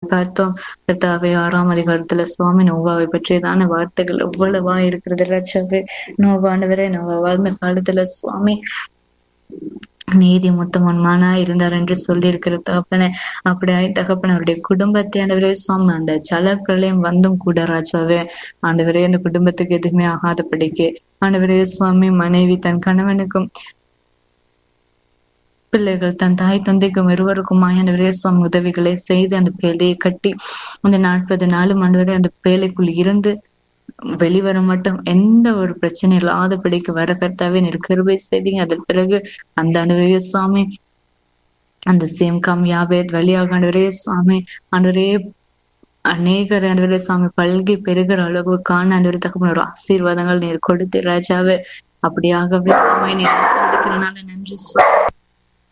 பார்த்தோம் கர்த்தாவே ஆறாம் அதிகாரத்துல சுவாமி நோவாவை பற்றியதான வார்த்தைகள் எவ்வளவா இருக்கிறது ராஜாவே நோவாண்டவரே நோவா வாழ்ந்த காலத்துல சுவாமி நீதி முத்தமன்மானா இருந்தார் என்று சொல்லி இருக்கிற தகப்பனே அப்படியாய் தகப்பன அவருடைய குடும்பத்தை ஆண்டவரே சுவாமி அந்த ஜல பிரளயம் வந்தும் கூட ராஜாவே ஆண்டவரே அந்த குடும்பத்துக்கு எதுவுமே ஆகாதபடிக்கு ஆண்டவரே சுவாமி மனைவி தன் கணவனுக்கும் பிள்ளைகள் தன் தாய் தந்தைக்கும் இருவருக்கும் ஆண்டவரே சுவாமி உதவிகளை செய்து அந்த பேலையை கட்டி அந்த நாற்பது நாளும் ஆண்டவரே அந்த பேலைக்குள் இருந்து வெளிவர மட்டும் எந்த ஒரு பிரச்சனை இல்லாதபடிக்கு வர கர்த்தாவே நீர் கிருபை செய்தீங்க அதன் பிறகு அந்த ஆண்டவரே சுவாமி அந்த சேம் கம் யாபேத் வழியாக ஆண்டவரே சுவாமி ஆண்டவரே அநேகர் ஆண்டவரே சுவாமி பல்கி பெருகிற அளவு காண ஆண்டவரே தகப்பன ஒரு ஆசீர்வாதங்கள் நீர் கொடுத்து ராஜாவே அப்படியாகவே உம்மை நீர் ஆசீர்வதிக்கிறனால நன்றி சுவாமி